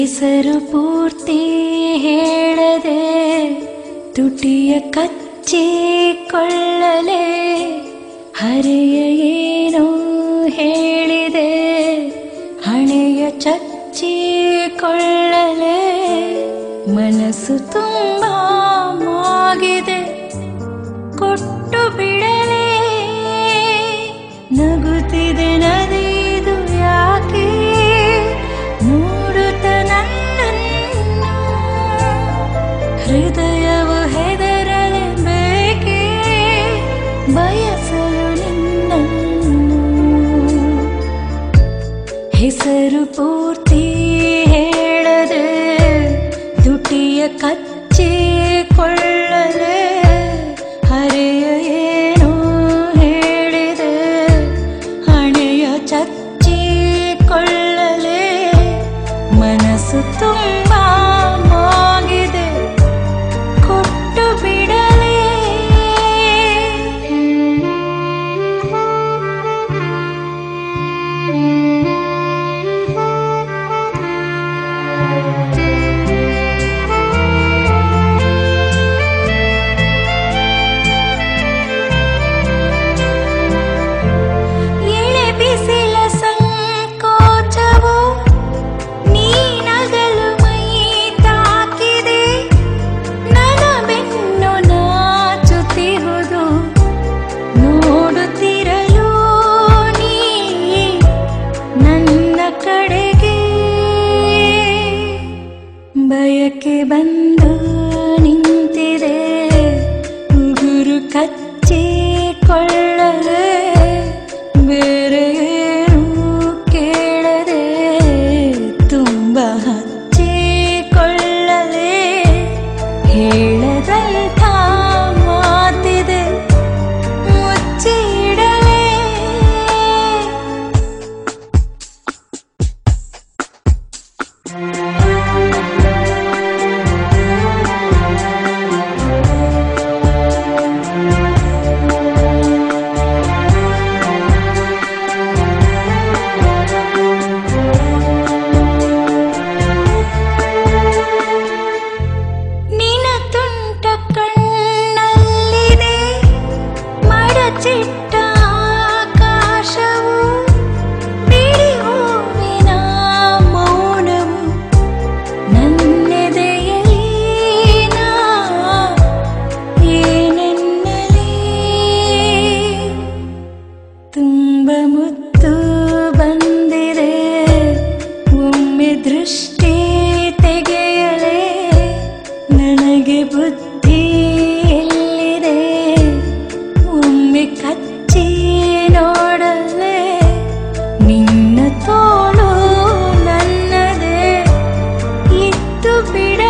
ಹೆಸರು ಪೂರ್ತಿ ಹೇಳದೆ ತುಟಿಯ ಕಚ್ಚಿಕೊಳ್ಳಲೆ ಹರೆಯ ಏನೋ ಹೇಳಿದೆ ಹಣೆಯ ಚಚ್ಚಿಕೊಳ್ಳಲೆ ಮನಸ್ಸು ತುಂಬ ಮಾಗಿದೆ ಕೊಟ್ಟು ಬಿಡಲೇ ನಗುತ್ತಿದೆ ನದಿದು ಯಾಕೆ ನೋಡುತ್ತ ನನ್ನನ್ನು ಹೃದಯವು ಹೆದರಲೆ ಬೇಕೆ ಬಯಸಲು ನಿನ್ನನ್ನು ಹೆಸರು ಪೂರ್ತಿ ಹೇಳದೆ ತುಟಿಯ ಕಚ್ಚಿಕೊಳ್ಳಲೆ ಹರೆಯ ಏನೋ ಹೇಳಿದೆ ಹಣೆಯ ಚಚ್ಚಿಕೊಳ್ಳಲೆ ಮನಸ್ಸು ತುಂಬ ಮಾಗಿದೆ ಕೊಟ್ಟು ಬಿಡಲೇ ಎಳೆ ಬಿಸಿಲ ಸಂಕೋಚವು ನೀನಗಲು ಮೈ ತಾಕಿದೆ ನನ್ನ ಬೆನ್ನು ನಾಚುತ್ತಿರುವುದು ನೋಡುತ್ತಿರಲು ನೀ ನನ್ನ ಕಡೆಗೆ ಬಯಕೆ ಬಂದು ನಿಂತಿದೆ ಉಗುರು ಕಚ್ಚಿಕೊಳ್ಳದೆ ಬೇರೆ ಏನೂ ಕೇಳದೆ ತುಂಬ ಹಚ್ಚಿಕೊಳ್ಳಲೆ ಹೇಳದಂಥ ಮಾತಿದೆ ಮುಚ್ಚಿಡಲೇ ನಿನ ತುಂಟ ಕಣ್ಣಲ್ಲಿದೆ ಮಡಚಿಟ್ಟ ಆಕಾಶವು ಬಿಳಿ ಹೂವಿನ ಮೌನವು ನನ್ನೆದೆಯಲ್ಲಿ ನಾ ಏನೆನ್ನಲಿ ತುಂಬ ಮುತ್ತು ಬಂದಿದೆ ಒಮ್ಮೆ ದೃಷ್ಟಿ ತೆಗೆಯಲೇ ನನಗೆ ಬುದ್ಧಿ ಎಲ್ಲಿದೆ ಒಮ್ಮೆ ಕಚ್ಚಿ ನೋಡಲೆ ನಿನ್ನ ತೋಳು ನನ್ನದೇ ಇತ್ತು ಬಿಡ